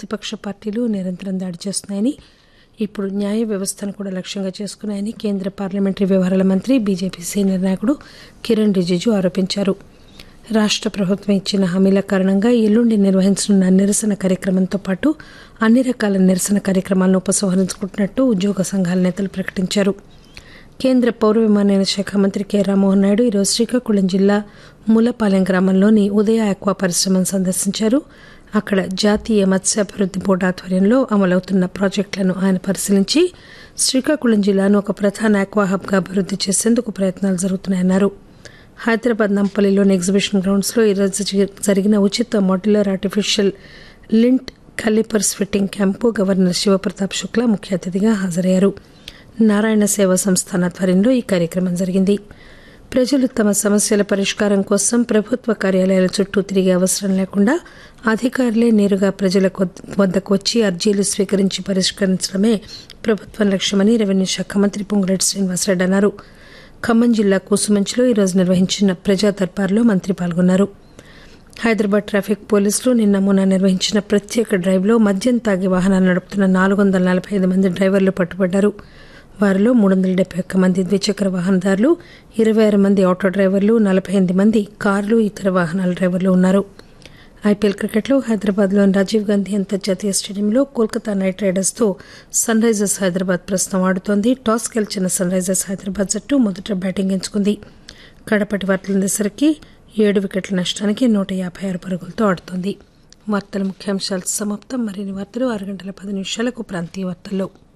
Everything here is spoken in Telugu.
ప్రతిపక్ష పార్టీలు నిరంతరం దాడి చేస్తున్నాయని ఇప్పుడు న్యాయ వ్యవస్థను కూడా లక్ష్యంగా చేసుకున్నాయని కేంద్ర పార్లమెంటరీ వ్యవహారాల మంత్రి బీజేపీ సీనియర్ నాయకుడు కిరణ్ రిజిజు ఆరోపించారు రాష్ట ప్రభుత్వం ఇచ్చిన హామీల కారణంగా ఎల్లుండి నిర్వహించనున్న నిరసన కార్యక్రమంతో పాటు అన్ని రకాల నిరసన కార్యక్రమాలను ఉపసంహరించుకుంటున్నట్టు ఉద్యోగ సంఘాల నేతలు ప్రకటించారు కేంద్ర పౌర విమానయాన శాఖ మంత్రి కె రామ్మోహన్ నాయుడు ఈరోజు శ్రీకాకుళం జిల్లా ములపాలెం గ్రామంలోని ఉదయ ఆక్వా పరిశ్రమను సందర్శించారు అక్కడ జాతీయ మత్స్యాభివృద్ది బోర్డు ఆధ్వర్యంలో అమలవుతున్న ప్రాజెక్టులను ఆయన పరిశీలించి శ్రీకాకుళం జిల్లాను ఒక ప్రధాన ఆక్వా హబ్గా అభివృద్ది చేసేందుకు ప్రయత్నాలు జరుగుతున్నాయన్నారు హైదరాబాద్ నంపల్లిలోని ఎగ్జిబిషన్ గ్రౌండ్స్ లో ఈరోజు జరిగిన ఉచిత modular artificial limb calipers fitting camp governor Shivpratap Shukla ముఖ్య అతిథిగా హాజరయ్యారు నారాయణ సేవా సంస్థాన ఆధ్వర్యంలో ఈ కార్యక్రమం జరిగింది ప్రజలు తమ సమస్యల పరిష్కారం కోసం ప్రభుత్వ కార్యాలయాల చుట్టూ తిరిగే అవసరం లేకుండా అధికారులే నేరుగా ప్రజల వద్దకు వచ్చి అర్జీలు స్వీకరించి పరిష్కరించడమే ప్రభుత్వం లక్ష్యమని రెవెన్యూ శాఖ మంత్రి పొంగులేటి శ్రీనివాసరెడ్డి అన్నారు ఖమ్మం జిల్లా కూసుమంచిలో ఈరోజు నిర్వహించిన ప్రజా దర్బార్లో మంత్రి పాల్గొన్నారు హైదరాబాద్ ట్రాఫిక్ పోలీసులు నిన్న మొన్న నిర్వహించిన ప్రత్యేక డ్రైవ్లో మద్యం తాగి వాహనాలు నడుపుతున్న నాలుగు వందల నలభై ఐదు మంది డ్రైవర్లు పట్టుబడ్డారు వారిలో మూడు వందల డెబ్బై ఒక్క మంది ద్విచక్ర వాహనదారులు ఇరవై ఆరు మంది ఆటో డ్రైవర్లు నలభై ఎనిమిది మంది కార్లు ఇతర వాహనాల డ్రైవర్లు ఉన్నారు ఐపీఎల్ క్రికెట్లో హైదరాబాద్లోని రాజీవ్ గాంధీ అంతర్జాతీయ స్టేడియంలో కోల్కతా నైట్ రైడర్స్తో సన్ రైజర్స్ హైదరాబాద్ ప్రస్తుతం ఆడుతోంది టాస్ గెలిచిన సన్ రైజర్స్ హైదరాబాద్ జట్టు మొదట బ్యాటింగ్ ఎంచుకుంది కడపటి వార్తలందేసరికి ఏడు వికెట్ల నష్టానికి నూట యాభై ఆరు పరుగులతో ఆడుతోంది వార్తల ముఖ్యాంశాలు సమాప్తం మరిన్ని వార్తలు ఆరు గంటల పది నిమిషాలకు ప్రాంతీయ వార్తల్లో